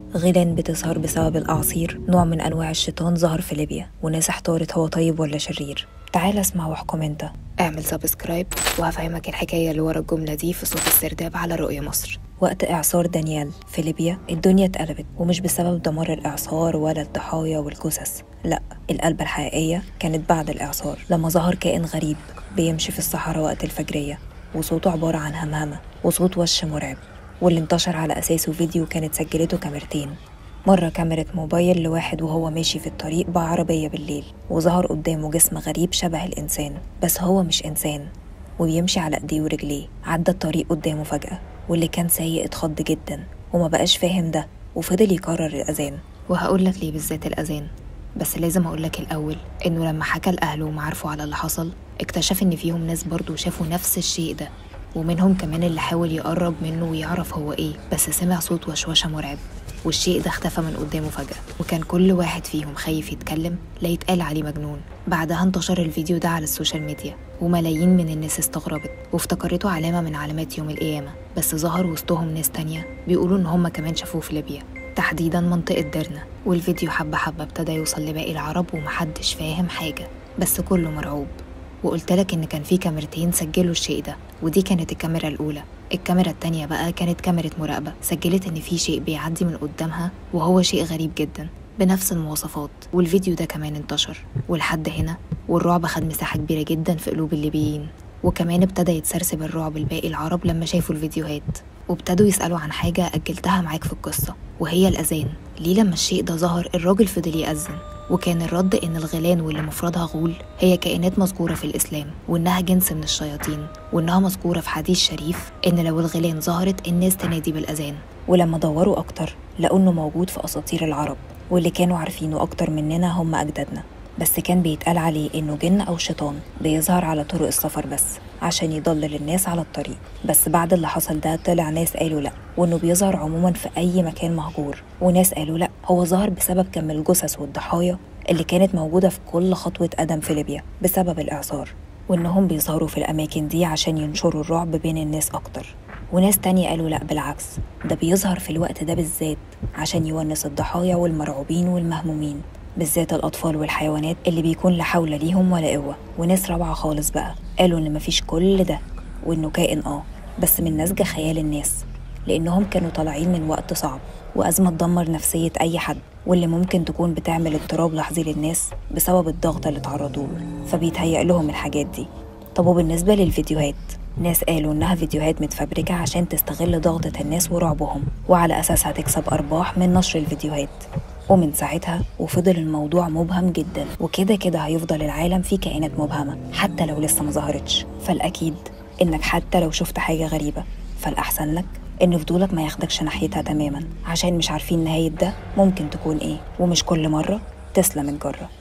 غيلان بتظهر بسبب الأعاصير نوع من أنواع الشيطان ظهر في ليبيا وناس احتارت هو طيب ولا شرير تعال اسمع واحكم انت اعمل سبسكرايب وهفهمك الحكاية اللي ورا الجملة دي في صوت السرداب على رؤية مصر وقت إعصار دانيال في ليبيا الدنيا اتقلبت ومش بسبب دمار الإعصار ولا الضحايا والجثث لا القلبة الحقيقية كانت بعد الإعصار لما ظهر كائن غريب بيمشي في الصحراء وقت الفجرية وصوته عبارة عن همهمة وصوت وش مرعب واللي انتشر على أساسه فيديو كانت سجلته كاميرتين مرة كاميرا موبايل لواحد وهو ماشي في الطريق بعربية بالليل وظهر قدامه جسم غريب شبه الإنسان بس هو مش إنسان وبيمشي على إيديه ورجليه عدى الطريق قدامه فجأة واللي كان سايق اتخض جدا وما بقاش فاهم ده وفضل يكرر الأذان وهقول لك ليه بالذات الأذان بس لازم أقول لك الأول إنه لما حكى لأهله وما عرفوا على اللي حصل اكتشف إن فيهم ناس برضه شافوا نفس الشيء ده ومنهم كمان اللي حاول يقرب منه ويعرف هو إيه بس سمع صوت وشوشة مرعب والشيء ده اختفى من قدامه فجأة وكان كل واحد فيهم خايف يتكلم لا يتقال عليه مجنون بعدها انتشر الفيديو ده على السوشيال ميديا وملايين من الناس استغربت وافتكرته علامة من علامات يوم القيامة بس ظهر وسطهم ناس تانية بيقولوا إن هم كمان شافوه في ليبيا تحديدا منطقة درنا والفيديو حبة حبة ابتدى يوصل لباقي العرب ومحدش فاهم حاجة بس كله مرعوب وقلت لك إن كان في كاميرتين سجلوا الشيء ده ودي كانت الكاميرا الأولى الكاميرا التانية بقى كانت كاميرا مراقبة سجلت إن في شيء بيعدي من قدامها وهو شيء غريب جدا بنفس المواصفات والفيديو ده كمان انتشر ولحد هنا والرعب خد مساحة كبيرة جدا في قلوب الليبيين وكمان ابتدى يتسرسب الرعب لباقي العرب لما شافوا الفيديوهات وابتدوا يسألوا عن حاجة أجلتها معاك في القصة وهي الأذان ليه لما الشيء ده ظهر الراجل فضل يأذن وكان الرد إن الغيلان واللي مفردها غول هي كائنات مذكورة في الإسلام وإنها جنس من الشياطين وإنها مذكورة في حديث شريف إن لو الغيلان ظهرت الناس تنادي بالأذان ولما دوروا أكتر لقوا إنه موجود في أساطير العرب واللي كانوا عارفينه أكتر مننا هم أجدادنا بس كان بيتقال عليه إنه جن أو شيطان بيظهر على طرق السفر بس عشان يضلل الناس على الطريق بس بعد اللي حصل ده طلع ناس قالوا لأ وإنه بيظهر عموما في أي مكان مهجور وناس قالوا لأ هو ظهر بسبب كم الجثث والضحايا اللي كانت موجودة في كل خطوة قدم في ليبيا بسبب الإعصار وإنهم بيظهروا في الأماكن دي عشان ينشروا الرعب بين الناس أكتر وناس تانية قالوا لأ بالعكس ده بيظهر في الوقت ده بالذات عشان يونس الضحايا والمرعوبين والمهمومين بالذات الأطفال والحيوانات اللي بيكون لا حول ليهم ولا قوة وناس رابعة خالص بقى قالوا إن مفيش كل ده وإنه كائن آه بس من نسج خيال الناس لأنهم كانوا طالعين من وقت صعب وأزمة تدمر نفسية أي حد واللي ممكن تكون بتعمل اضطراب لحظي للناس بسبب الضغط اللي اتعرضوا له فبيتهيأ لهم الحاجات دي طب وبالنسبة للفيديوهات ناس قالوا إنها فيديوهات متفبركة عشان تستغل ضغطة الناس ورعبهم وعلى أساسها تكسب أرباح من نشر الفيديوهات ومن ساعتها وفضل الموضوع مبهم جدا وكده كده هيفضل العالم فيه كائنات مبهمة حتى لو لسه ما ظهرتش فالأكيد إنك حتى لو شفت حاجة غريبة فالأحسن لك إن فضولك ما ياخدكش ناحيتها تماما عشان مش عارفين نهاية ده ممكن تكون إيه ومش كل مرة تسلم الجرة